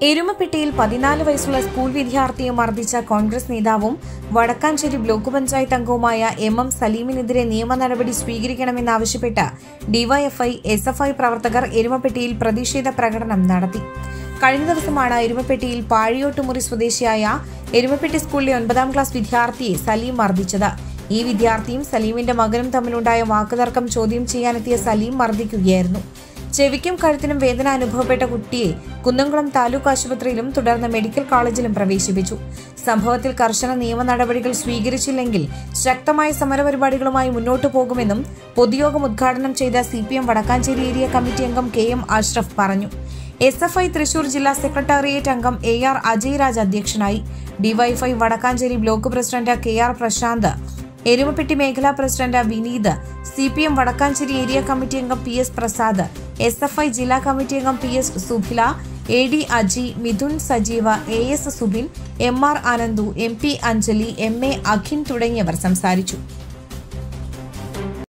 എരുമപ്പെട്ടിയിൽ പതിനാല് വയസ്സുള്ള സ്കൂൾ വിദ്യാർത്ഥിയെ മർദ്ദിച്ച കോൺഗ്രസ് നേതാവും വടക്കാഞ്ചേരി ബ്ലോക്ക് പഞ്ചായത്ത് അംഗവുമായ എം എം സലീമിനെതിരെ നിയമ നടപടി സ്വീകരിക്കണമെന്നാവശ്യപ്പെട്ട് ഡിവൈഎഫ്ഐ എസ് എഫ് ഐ പ്രവർത്തകർ എരുമപ്പെട്ടിയിൽ പ്രതിഷേധ പ്രകടനം നടത്തി കഴിഞ്ഞ ദിവസമാണ് എരുമപ്പെട്ടിയിൽ പാഴിയോട്ടുമുറി സ്വദേശിയായ എരുമപ്പെട്ടി സ്കൂളിലെ ഒൻപതാം ക്ലാസ് വിദ്യാർത്ഥിയെ സലീം മർദ്ദിച്ചത് ഈ വിദ്യാർത്ഥിയും സലീമിന്റെ മകനും തമ്മിലുണ്ടായ വാക്കുതർക്കം ചോദ്യം ചെയ്യാനെത്തിയ സലീം മർദ്ദിക്കുകയായിരുന്നു ചെവിക്കും കഴുത്തിനും വേദന അനുഭവപ്പെട്ട കുട്ടിയെ കുന്നംകുളം താലൂക്ക് ആശുപത്രിയിലും തുടർന്ന് മെഡിക്കൽ കോളേജിലും പ്രവേശിപ്പിച്ചു സംഭവത്തിൽ കർശന നിയമ നടപടികൾ സ്വീകരിച്ചില്ലെങ്കിൽ ശക്തമായ സമരപരിപാടികളുമായി മുന്നോട്ടു പോകുമെന്നും പൊതുയോഗം ഉദ്ഘാടനം ചെയ്ത C P M Vadakkanchery area committee അംഗം കെ എം അഷ്റഫ് പറഞ്ഞു എസ് എഫ് ഐ തൃശൂർ ജില്ലാ സെക്രട്ടേറിയറ്റ് അംഗം എ ആർ അജയ് രാജ് അധ്യക്ഷനായി DYFI Vadakkanchery block president K R Prashanth Erumappetty മേഖലാ president Vineeth C P M Vadakkanchery area committee അംഗം P S Prasad S F I ജില്ലാ കമ്മിറ്റി അംഗം P S Subhila A D Aji Mithun Sajeeva A S Subin M R Anandu M P Anjali M A Akhin തുടങ്ങിയവർ സംസാരിച്ചു